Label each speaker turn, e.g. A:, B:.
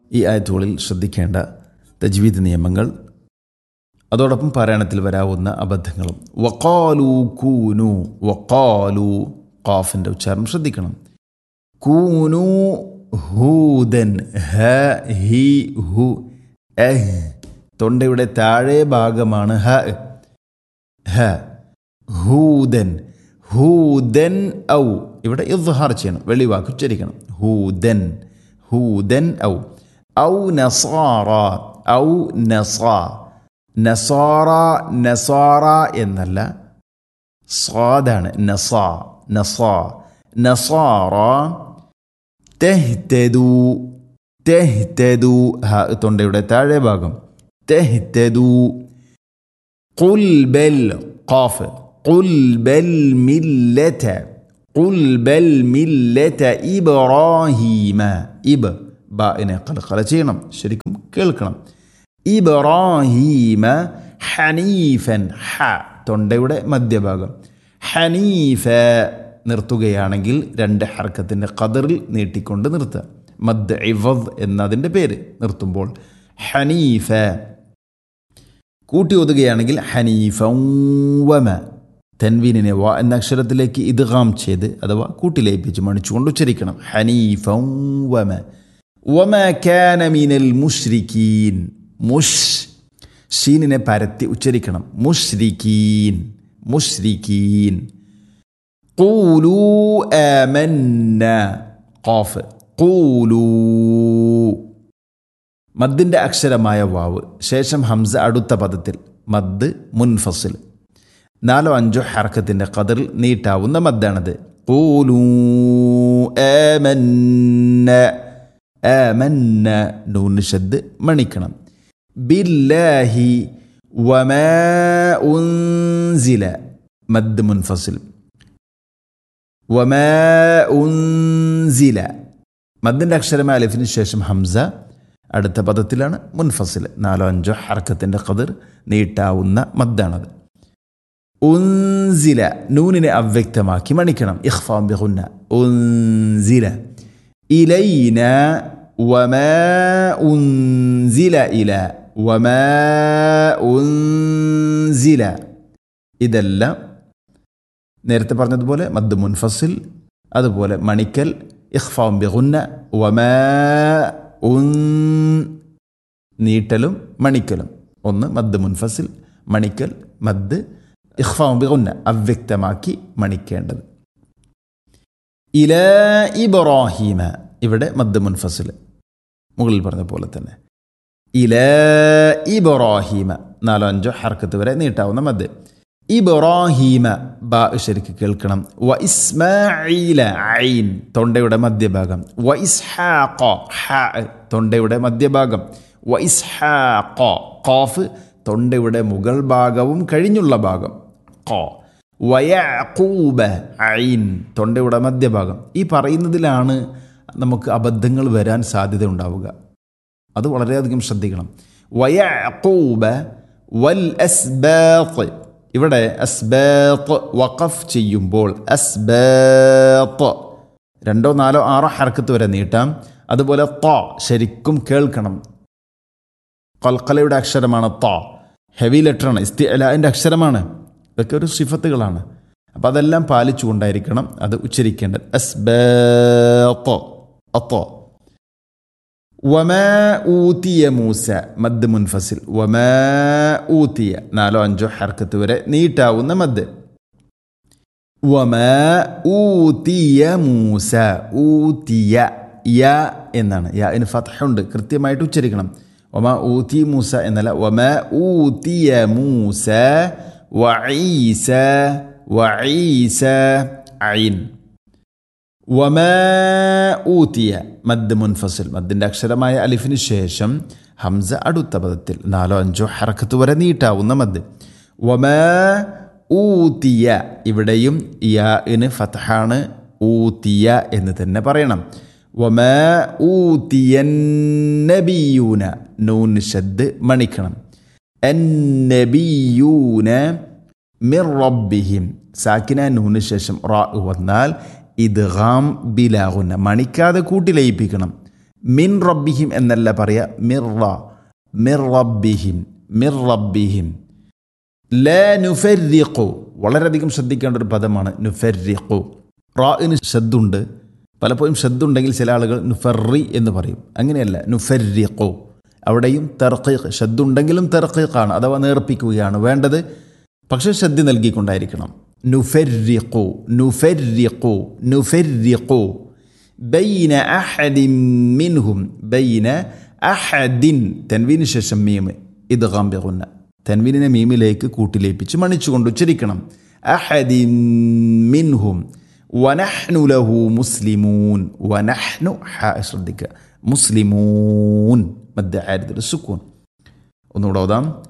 A: ഈ ആയത്തുകളിൽ ശ്രദ്ധിക്കേണ്ട തജ്വീദ് നിയമങ്ങൾ അതോടൊപ്പം പാരായണത്തിൽ വരാവുന്ന അബദ്ധങ്ങളും വക്കാലു കൂനു വക്കാലു ഖാഫിൻ്റെ ഉച്ചാരണം ശ്രദ്ധിക്കണം കൂനു ഹൂദൻ ഹ ഹി ഹു എഹ് തൊണ്ടയുടെ താഴെ ഭാഗമാണ് ഹ ഹ ഹൂദൻ ഹൂദൻ ഔ ഇവിടെ ഇദ്ഹാർ ചെയ്യണം വെളിവാക്ക് ഉച്ചരിക്കണം ഹൂദൻ ഹൂദൻ ഔ ഔ നസാറ ഔ നസാ നസാറ നസാറ എന്നല്ല സ്വാദാണ് നസാ നസാ നസാറ തെഹ്തെദു തെഹ്തെദു ഹ തൊണ്ടയുടെ താഴെ ഭാഗം തെഹ്തെദു قل بل قاف قل بل ملة قل بل ملة إبراهيم إب ബാഇനെ കലക്കല ചെയ്യണം ശരിക്കും കേൾക്കണം ഇബ്രാഹീമ ഹനീഫൻ ഹ തൊണ്ടയുടെ മധ്യഭാഗം ഹനീഫ നിർത്തുകയാണെങ്കിൽ രണ്ട് ഹർക്കത്തിൻ്റെ കതറിൽ നീട്ടിക്കൊണ്ട് നിർത്തുക മദ് ഇവദ് എന്നതിൻ്റെ പേര് നിർത്തുമ്പോൾ ഹനീഫ കൂട്ടി ഒതുകയാണെങ്കിൽ ഹനീഫവമ തൻവീനിനെ വ എന്ന അക്ഷരത്തിലേക്ക് ഇദ്ഗാം ചെയ്ത് അഥവാ കൂട്ടിലേപ്പിച്ച് മണിച്ചുകൊണ്ട് ഉച്ചരിക്കണം ഹനീഫവമ വമ കാന മിനൽ മുഷ്രിക്കീൻ മുഷ് ഷീനിനെ പരത്തി ഉച്ചരിക്കണം മുഷ്രിക്കീൻ മുഷ്രിക്കീൻ കൂലൂ ആമന്ന ഖാഫ് കൂലൂ മദ്ദിൻ്റെ അക്ഷരമായ വാവ് ശേഷം ഹംസ അടുത്ത പദത്തിൽ മദ് മുൻഫസിൽ നാലോ അഞ്ചോ ഹർക്കത്തിൻ്റെ കതിറിൽ നീട്ടാവുന്ന മദ്ദാണത് കൂലൂ ആമന്ന ആമന്ന നൂന് ഷദ് മണിക്കണം ബില്ലാഹി വമാ ഉൻസില മദ് മുൻഫസിൽ വമാ ഉൻസില മദ്ദിൻ്റെ അക്ഷരമായ അലിഫിന് ശേഷം ഹംസ അടുത്ത പദത്തിലാണ് മുൻഫസിൽ നാലോ അഞ്ചോ ഹർക്കത്തിൻ്റെ കതിർ നീട്ടാവുന്ന മദ്ദാണത് ഉൻസില നൂനിനെ അവ്യക്തമാക്കി മണിക്കണം ഇഖ്ഫാം ബിഹുന്ന ഉൻസില ഇലൈന വമാ ഉൻസില ഇല വമാ ഉൻസില ഇതെല്ലാം നേരത്തെ പറഞ്ഞതുപോലെ മദ് മുൻഫസിൽ അതുപോലെ മണിക്കൽ ഇഖ്ഫാം ബിഹുന്ന വമാ ഉൻ നീട്ടലും മണിക്കലും ഒന്ന് മദ് മുൻഫസിൽ മണിക്കൽ മദ് ഇഖ്ഫാം ബിഗുന്ന അവ്യക്തമാക്കി മണിക്കേണ്ടത് ഇല ഇബ്രാഹീമ ഇവിടെ മദ് മുൻഫസിൽ മുകളിൽ പറഞ്ഞ പോലെ തന്നെ ഇല ഇബ്രാഹീമ നാലോ അഞ്ചോ ഹർക്കത്ത് വരെ നീട്ടാവുന്ന മദ് ഇബ്രാഹീമ ബാ ശരിക്ക് കേൾക്കണം വ ഇസ്മായില ഐൻ തൊണ്ടയുടെ മധ്യഭാഗം വ ഇസ്ഹാഖ ഹ തൊണ്ടയുടെ മധ്യഭാഗം വ ഇസ്ഹാഖ ഖാഫ് തൊണ്ടയുടെ മുകൾ ഭാഗവും കഴിഞ്ഞുള്ള ഭാഗം ഖ വയഖൂബ ഐൻ തൊണ്ടയുടെ മധ്യഭാഗം ഈ പറയുന്നതിലാണ് നമുക്ക് അബദ്ധങ്ങൾ വരാൻ സാധ്യത ഉണ്ടാവുക അത് വളരെയധികം ശ്രദ്ധിക്കണം വയഖൂബ വൽ അസ്ബാത്ത് ഇവിടെ അസ്ബാത്ത് വഖഫ് ചെയ്യുമ്പോൾ അസ്ബാത്ത് രണ്ടോ നാലോ ആറോ ഹർക്കത്ത് വരെ നീട്ടാം അതുപോലെ ത ശരിക്കും കേൾക്കണം കൽക്കലയുടെ അക്ഷരമാണ് ത ഹെവി ലെറ്ററാണ് ഇസ്തി അലാൻ്റെ അക്ഷരമാണ് ഇതൊക്കെ ഒരു സിഫത്തുകളാണ് അപ്പം അതെല്ലാം പാലിച്ചുകൊണ്ടായിരിക്കണം അത് ഉച്ചരിക്കേണ്ടത് അസ്ബാത്ത് അത്തോ വമാ ഊത്തിയ മൂസ മദ് മുൻഫസിൽ വമാ ഊത്തിയ നാലോ അഞ്ചോ ഹർക്കത്ത് വരെ നീട്ടാവുന്ന മദ് വമാ ഊത്തിയ മൂസ ഊത്തിയ യ എന്നാണ് യ ഇന് ഫതഹുണ്ട് കൃത്യമായിട്ട് ഉച്ചരിക്കണം വമാ ഊത്തി മൂസ എന്നല്ല വമാ ഊത്തിയ മൂസ വഈസ വഈസ ഐൻ വമാ ഊത്തിയ മദ് മുൻഫസിൽ മദ്ദിൻ്റെ അക്ഷരമായ അലിഫിന് ശേഷം ഹംസ അടുത്ത പദത്തിൽ നാലോ അഞ്ചോ ഹറക്കത്ത് വരെ നീട്ടാവുന്ന മദ് വമാ ഊത്തിയ ഇവിടെയും യാന് ഫതഹാണ് ഊത്തിയ എന്ന് തന്നെ പറയണം വമാ ഊത്തിയന്നബിയൂന നൂൻ ഷദ് മണിക്കണം അന്നബിയൂന മിർ റബ്ബിഹിം സാക്കിന നൂന് ശേഷം റാ വന്നാൽ ഇദ്ഗാം ബിലാഹുന്ന മണിക്കാതെ കൂട്ടി ലയിപ്പിക്കണം മിൻ റബ്ബിഹിം എന്നല്ല പറയുക മിർറ മിർ റബ്ബിഹിം മിർ റബ്ബിഹിം ല നുഫരിഖു വളരെയധികം ശ്രദ്ധിക്കേണ്ട ഒരു പദമാണ് നുഫരിഖു റാഇന് ശബ്ദുണ്ട് പലപ്പോഴും ശബ്ദുണ്ടെങ്കിൽ ചില ആളുകൾ നുഫറി എന്ന് പറയും അങ്ങനെയല്ല നുഫരിഖു അവിടെയും തെർക്കീഖ് ശബ്ദുണ്ടെങ്കിലും തെർക്കീഖാണ് അഥവാ നേർപ്പിക്കുകയാണ് വേണ്ടത് പക്ഷേ ശ്രദ്ധ നൽകിക്കൊണ്ടായിരിക്കണം നുഫരിഖു നുഫരിഖു നുഫരിഖു ബൈന അഹദിൻ മിൻഹും ബൈന അഹദിൻ തൻവീന് ശേഷം മീമ് ഇത് ഗാംബിഗുന്ന തൻവീനിനെ മീമിലേക്ക് കൂട്ടിലേപ്പിച്ച് മണിച്ചുകൊണ്ട് ഉച്ചരിക്കണം അഹദിൻ മിൻഹും വനഹ്നു ലഹു മുസ്ലിമൂൻ വനഹ്നു ഹ ശ്രദ്ധിക്കുക മുസ്ലിമൂൻ മദ്യ ആരത്തിൽ സുക്കൂൻ ഒന്നുകൂടെ ഓതാം